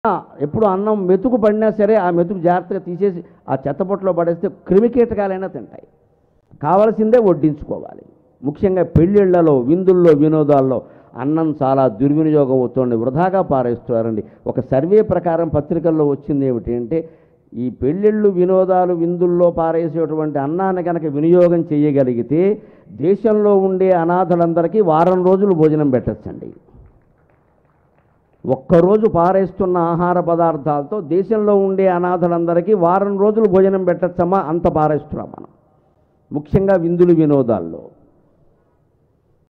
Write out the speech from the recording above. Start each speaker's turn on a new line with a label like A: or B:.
A: ఎప్పుడు అన్నం మెతుకు పడినా సరే ఆ మెతుకు జాగ్రత్తగా తీసేసి ఆ చెత్తపొట్టులో పడేస్తే క్రిమికీటకాలైనా తింటాయి కావలసిందే వడ్డించుకోవాలి ముఖ్యంగా పెళ్ళిళ్ళలో విందుల్లో వినోదాల్లో అన్నం చాలా దుర్వినియోగం అవుతుంది వృధాగా పారేస్తున్నారండి ఒక సర్వే ప్రకారం పత్రికల్లో వచ్చింది ఏమిటి అంటే ఈ పెళ్ళిళ్ళు వినోదాలు విందుల్లో పారేసేటువంటి అన్నాన్ని కనుక వినియోగం చేయగలిగితే దేశంలో ఉండే అనాథలందరికీ వారం రోజులు భోజనం పెట్టచ్చండి ఒక్కరోజు పారేస్తున్న ఆహార పదార్థాలతో దేశంలో ఉండే అనాథలందరికీ వారం రోజులు భోజనం పెట్టచ్చమ్మా అంత పారేస్తున్నాం మనం ముఖ్యంగా విందులు వినోదాల్లో